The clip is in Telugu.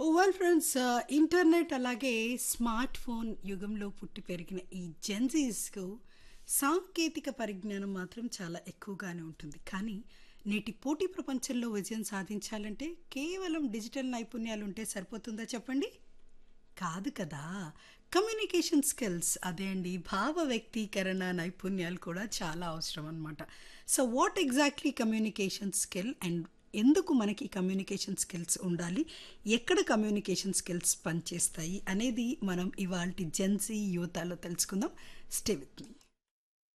వెల్ ఫ్రెండ్స్ ఇంటర్నెట్ అలాగే స్మార్ట్ ఫోన్ యుగంలో పుట్టి పెరిగిన ఈ జెన్జీస్కు సాంకేతిక పరిజ్ఞానం మాత్రం చాలా ఎక్కువగానే ఉంటుంది కానీ నేటి పోటీ ప్రపంచంలో విజయం సాధించాలంటే కేవలం డిజిటల్ నైపుణ్యాలు ఉంటే సరిపోతుందా చెప్పండి కాదు కదా కమ్యూనికేషన్ స్కిల్స్ అదే అండి భావ వ్యక్తీకరణ నైపుణ్యాలు కూడా చాలా అవసరం అనమాట so what exactly communication skill and ఎందుకు మనకి కమ్యూనికేషన్ స్కిల్స్ ఉండాలి ఎక్కడ కమ్యూనికేషన్ స్కిల్స్ పనిచేస్తాయి అనేది మనం ఇవాళ జెన్సీ యువతలో తెలుసుకుందాం స్టే విత్ మీ